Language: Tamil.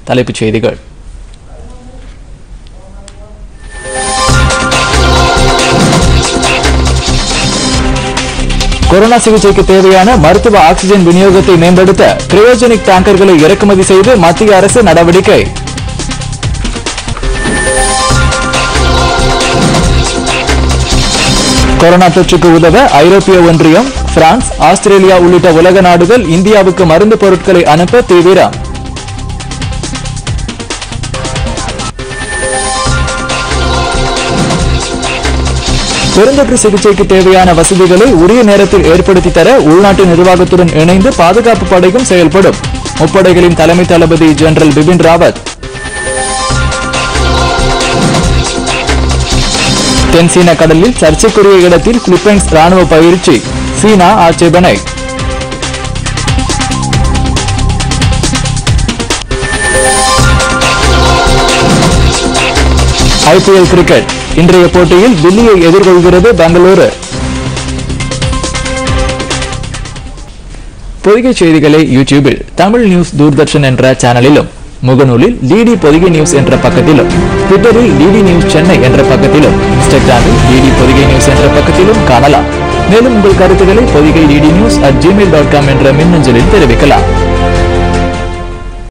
தலைப்புச் செய்திகள் கொரோனா சிகிச்சைக்கு தேவையான மருத்துவ ஆக்ஸிஜன் விநியோகத்தை மேம்படுத்த கிரையோஜெனிக் டேங்கர்களை இறக்குமதி செய்து மத்திய அரசு நடவடிக்கை கொரோனா தொற்றுக்கு உதவ ஐரோப்பிய ஒன்றியம் பிரான்ஸ் ஆஸ்திரேலியா உள்ளிட்ட உலக நாடுகள் இந்தியாவுக்கு மருந்து பொருட்களை அனுப்ப தீவிரம் பெருந்தொற்று சிகிச்சைக்கு தேவையான வசதிகளை உரிய நேரத்தில் ஏற்படுத்தி தர உள்நாட்டு நிர்வாகத்துடன் இணைந்து பாதுகாப்பு படையும் செயல்படும் முப்படைகளின் தலைமை தளபதி ஜெனரல் பிபின் ராவத் தென் சீன கடலில் சர்ச்சைக்குரிய இடத்தில் பிலிப்பைன்ஸ் ராணுவ பயிற்சி சீனா ஆட்சேபனை ஐபிஎல் கிரிக்கெட் இன்றைய போட்டியில் தில்லியை எதிர்கொள்கிறது பெங்களூரு பொதிகை செய்திகளை யூடியூபில் தமிழ் நியூஸ் தூர்தர்ஷன் என்ற சேனலிலும் முகநூலில் டிடி பொதிகை நியூஸ் என்ற பக்கத்திலும் ட்விட்டரில் டிடி நியூஸ் சென்னை என்ற பக்கத்திலும் இன்ஸ்டாகிராமில் டிடி பொதிகை நியூஸ் என்ற பக்கத்திலும் காணலாம் மேலும் உங்கள் கருத்துக்களை Podhigai DD news at Gmail dot com என்ற மின்னஞ்சலில் தெரிவிக்கலாம்